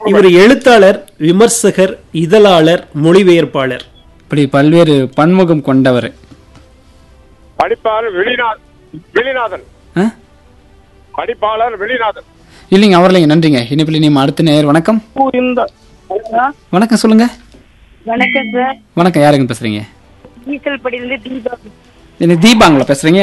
இவர் எழுத்தாளர் விமர்சகர் இதழாளர் மொழிபெயர்ப்பாளர் இப்படி பல்வேறு பன்முகம் கொண்டவர் படிப்பாளர் வெளிநாத் வெளிநாதன் ஆ? படிப்பாளர் வெளிநாதன் இல்லைங்க அவர் இல்லைங்க நன்றிங்க இனிப்பில் நீ அடுத்த நேர் வணக்கம் இந்த வணக்கம் சொல்லுங்க வணக்கம் சார் வணக்கம் யாருங்க பேசுறீங்க டீசல் படியிலிருந்து தீபா என்ன தீபாங்களா பேசுறீங்க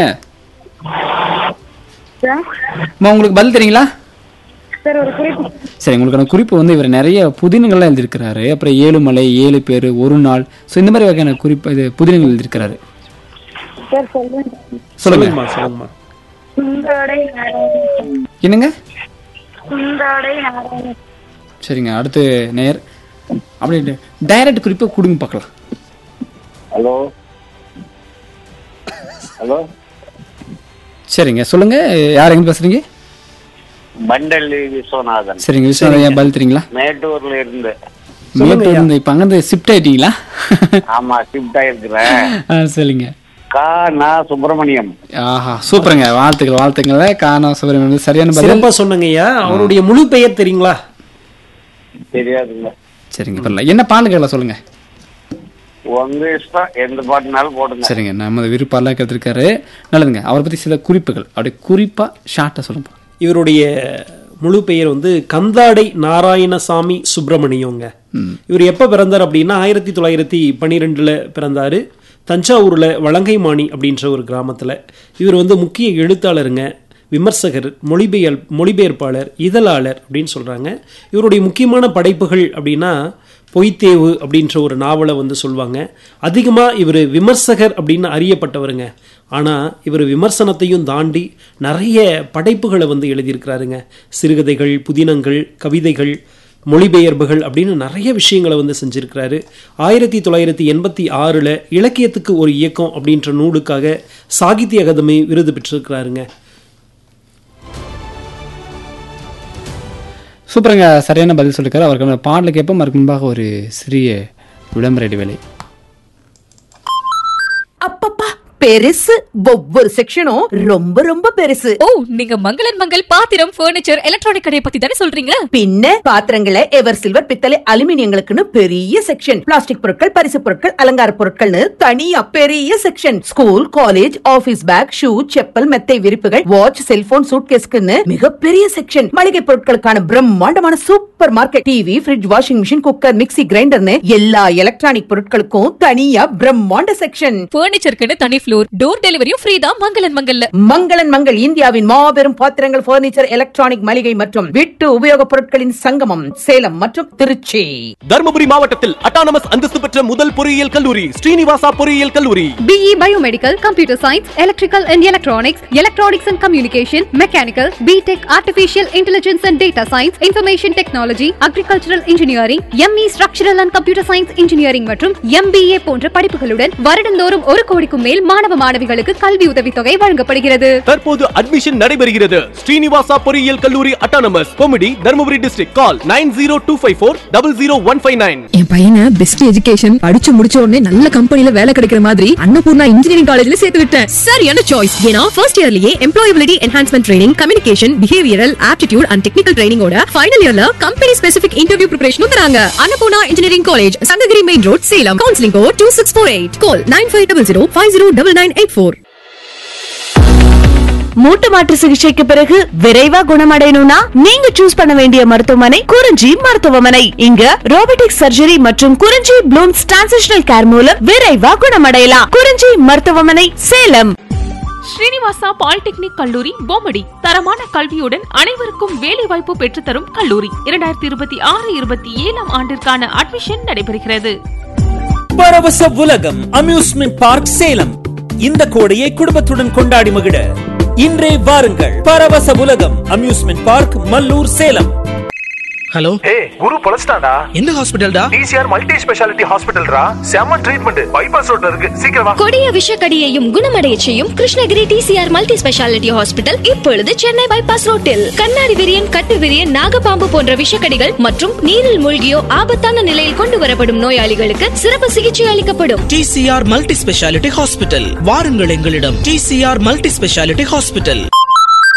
சார் அம்மா, உங்களுக்கு பதில் தெரியுங்களா சார் ஒரு குறிப்பு சரி உங்களுக்கான குறிப்பு வந்து இவர் நிறைய புதினங்கள்லாம் எழுதியிருக்கிறாரு அப்புறம் ஏழு மலை ஏழு பேர் ஒரு நாள் ஸோ இந்த மாதிரி வகையான குறிப்பு இது புதினங்கள் எழுதியிருக்கிறாரு சார் சொல்லுங்க சொல்லுங்க சொல்லுங்கம்மா சொல்லுங்கம்மா குந்தோடை நாராயணன் என்னங்க குந்தோடை நாராயணன் சரிங்க அடுத்து நேர் அப்படி டைரக்ட் குறிப்பை கொடுங்க பார்க்கலாம் ஹலோ ஹலோ சரிங்க சொல்லுங்க யார் எங்க பேசுறீங்க பண்டல்லி விஸ்வநாதன் சரிங்க விஸ்வநாதன் ஏன் பதில் தெரியுங்களா மேட்டூர்ல இருந்து மேட்டூர் இருந்து இப்போ அங்கேருந்து ஷிஃப்ட் ஆயிட்டீங்களா ஆமா ஷிஃப்ட் ஆயிருக்கிறேன் ஆ சரிங்க கா நா சுப்பிரமணியம் ஆஹா சூப்பருங்க வாழ்த்துக்கள் வாழ்த்துக்கள் காணா சுப்பிரமணியம் வந்து சரியான பதில் சிறப்பா சொன்னங்கய்யா அவருடைய முழு பெயர் தெரியுங்களா தெரியாதுங்க சரிங்க பரவாயில்ல என்ன பாடல்களை சொல்லுங்க உங்க இஷ்டம் எந்த பாட்டுனாலும் போடுங்க சரிங்க நம்ம விருப்பம்லாம் கேட்டிருக்காரு நல்லதுங்க அவரை பத்தி சில குறிப்புகள் அப்படியே குறிப்பா ஷார்ட்டா சொல்லுங்க இவருடைய முழு பெயர் வந்து கந்தாடை நாராயணசாமி சுப்பிரமணியங்க இவர் எப்போ பிறந்தார் அப்படின்னா ஆயிரத்தி தொள்ளாயிரத்தி பன்னிரெண்டில் பிறந்தார் தஞ்சாவூரில் வலங்கைமாணி அப்படின்ற ஒரு கிராமத்தில் இவர் வந்து முக்கிய எழுத்தாளருங்க விமர்சகர் மொழிபெயர் மொழிபெயர்ப்பாளர் இதழாளர் அப்படின்னு சொல்கிறாங்க இவருடைய முக்கியமான படைப்புகள் அப்படின்னா பொய்த்தேவு அப்படின்ற ஒரு நாவலை வந்து சொல்லுவாங்க அதிகமாக இவர் விமர்சகர் அப்படின்னு அறியப்பட்டவருங்க ஆனால் இவர் விமர்சனத்தையும் தாண்டி நிறைய படைப்புகளை வந்து எழுதியிருக்கிறாருங்க சிறுகதைகள் புதினங்கள் கவிதைகள் மொழிபெயர்ப்புகள் அப்படின்னு நிறைய விஷயங்களை வந்து செஞ்சிருக்கிறாரு ஆயிரத்தி தொள்ளாயிரத்தி எண்பத்தி ஆறில் இலக்கியத்துக்கு ஒரு இயக்கம் அப்படின்ற நூலுக்காக சாகித்ய அகாதமி விருது பெற்றிருக்கிறாருங்க சூப்பருங்க சரியான பதில் சொல்லிருக்காரு அவருக்கு பாடலுக்கு எப்போ அதுக்கு முன்பாக ஒரு சிறிய விளம்பர இடைவேளை அப்பப்பா பெருசு ஒவ்வொரு செக்ஷனும் ரொம்ப ரொம்ப பெருசு ஓ நீங்க மங்களன் மங்கள் பாத்திரம் பர்னிச்சர் எலக்ட்ரானிக் கடையை பத்தி தானே சொல்றீங்க பின்ன பாத்திரங்களை எவர் சில்வர் பித்தளை அலுமினியங்களுக்குன்னு பெரிய செக்ஷன் பிளாஸ்டிக் பொருட்கள் பரிசு பொருட்கள் அலங்கார பொருட்கள்னு தனியா பெரிய section school college office bag shoe chappal மெத்தை விரிப்புகள் வாட்ச் செல்போன் சூட்கேஸ்க்குன்னு மிகப்பெரிய செக்ஷன் மளிகை பொருட்களுக்கான பிரம்மாண்டமான super market TV fridge washing machine cooker mixie கிரைண்டர்னு எல்லா எலக்ட்ரானிக் பொருட்களுக்கும் தனியா பிரம்மாண்ட செக்ஷன் பர்னிச்சருக்குன்னு தனி ஃப்ளோர் டோர் டெலிவரியும் ஃப்ரீ தான் மங்களன் மங்கல்ல மங்களன் மங்கள் இந்தியாவின் மாபெரும் பாத்திரங்கள் பர்னிச்சர் எலக்ட்ரானிக் மளிகை மற்றும் வீட்டு உபயோகப் பொருட்களின் சங்கமம் சேலம் மற்றும் திருச்சி தருமபுரி மாவட்டத்தில் அட்டானமஸ் அந்தஸ்து பெற்ற முதல் பொறியியல் கல்லூரி ஸ்ரீனிவாசா பொறியியல் கல்லூரி BE Biomedical, Computer Science, Electrical and Electronics, Electronics and Communication, Mechanical, BTech, Artificial Intelligence and Data Science, Information Technology, Agricultural Engineering, ME Structural and Computer Science Engineering மற்றும் MBA போன்ற படிப்புகளுடன் வருடந்தோறும் ஒரு கோடிக்கும் மேல் மாணவ மாணவிகளுக்கு கல்வி உதவித்தொகை வழங்கப்படுகிறது தற்போது அட்மிஷன் நடைபெறுகிறது ஸ்ரீனிவாசா பொறியியல் கல்லூரி autonomous committee Dharmapuri district call nine zero two five four double zero one five nine என் பையனை பெஸ்ட் எஜுகேஷன் படிச்சு முடிச்ச உடனே நல்ல கம்பெனில வேலை கிடைக்கிற மாதிரி அன்னபூர்ணா இன்ஜினியரிங் காலேஜ்ல சேர்த்து விட்டேன் சரியான சாய்ஸ் ஏன்னா ஃபர்ஸ்ட் இயர்லயே employability enhancement training communication behavioural aptitude and technical ட்ரைனிங்கோட ஃபைனல் இயர்ல கம்பெனி ஸ்பெசிபிக் இன்டர்வியூ ப்ரிப்பரேஷனும் தராங்க Annapoorna engineering college Sankagiri main road Salem counselling code two six four eight call nine five double zero five zero double nine eight four மூட்டு மாற்று சிகிச்சைக்கு பிறகு விரைவா குணமடையணும்னா நீங்க சூஸ் பண்ண வேண்டிய மருத்துவமனை குறிஞ்சி மருத்துவமனை இங்க ரோபோட்டிக் சர்ஜரி மற்றும் குறிஞ்சி ப்ளூம்ஸ் டிரான்சிஷனல் கேர் மூலம் விரைவா குணமடையலாம் குறிஞ்சி மருத்துவமனை சேலம் ஸ்ரீனிவாசா பாலிடெக்னிக் கல்லூரி பொம்மடி தரமான கல்வியுடன் அனைவருக்கும் வேலை வாய்ப்பு பெற்றுத்தரும் கல்லூரி இரண்டாயிரத்தி இருபத்தி ஆறு இருபத்தி ஏழாம் ஆண்டிற்கான அட்மிஷன் நடைபெறுகிறது பரவச உலகம் அம்யூஸ்மெண்ட் பார்க் சேலம் இந்த கோடையை குடும்பத்துடன் கொண்டாடி மகிழ இன்றே வாருங்கள் Paravasa Ulagam amusement park Mallur Salem hello ஏய் குரு பொழச்சிட்டான்டா எந்த ஹாஸ்பிட்டல்டா டிசிஆர் மல்டி ஸ்பெஷாலிட்டி ஹாஸ்பிட்டல்ரா செம ட்ரீட்மெண்ட் பைபாஸ் ரோட்ல இருக்கு சீக்கிரம் வா கொடிய விஷக்கடியையும் குணமடைய செய்யும் Krishnagiri TCR multi speciality hospital இப்பொழுது சென்னை பைபாஸ் ரோட்டில் கண்ணாடி விரியன் கட்டு விரியன் நாகப்பாம்பு போன்ற விஷக்கடிகள் மற்றும் நீரில் மூழ்கியோ ஆபத்தான நிலையில் கொண்டு வரப்படும் நோயாளிகளுக்கு சிறப்பு சிகிச்சை அளிக்கப்படும் டிசிஆர் மல்டி ஸ்பெஷாலிட்டி ஹாஸ்பிட்டல் வாருங்கள் எங்களிடம் டிசிஆர் மல்டி ஸ்பெஷாலிட்டி ஹாஸ்பிட்டல்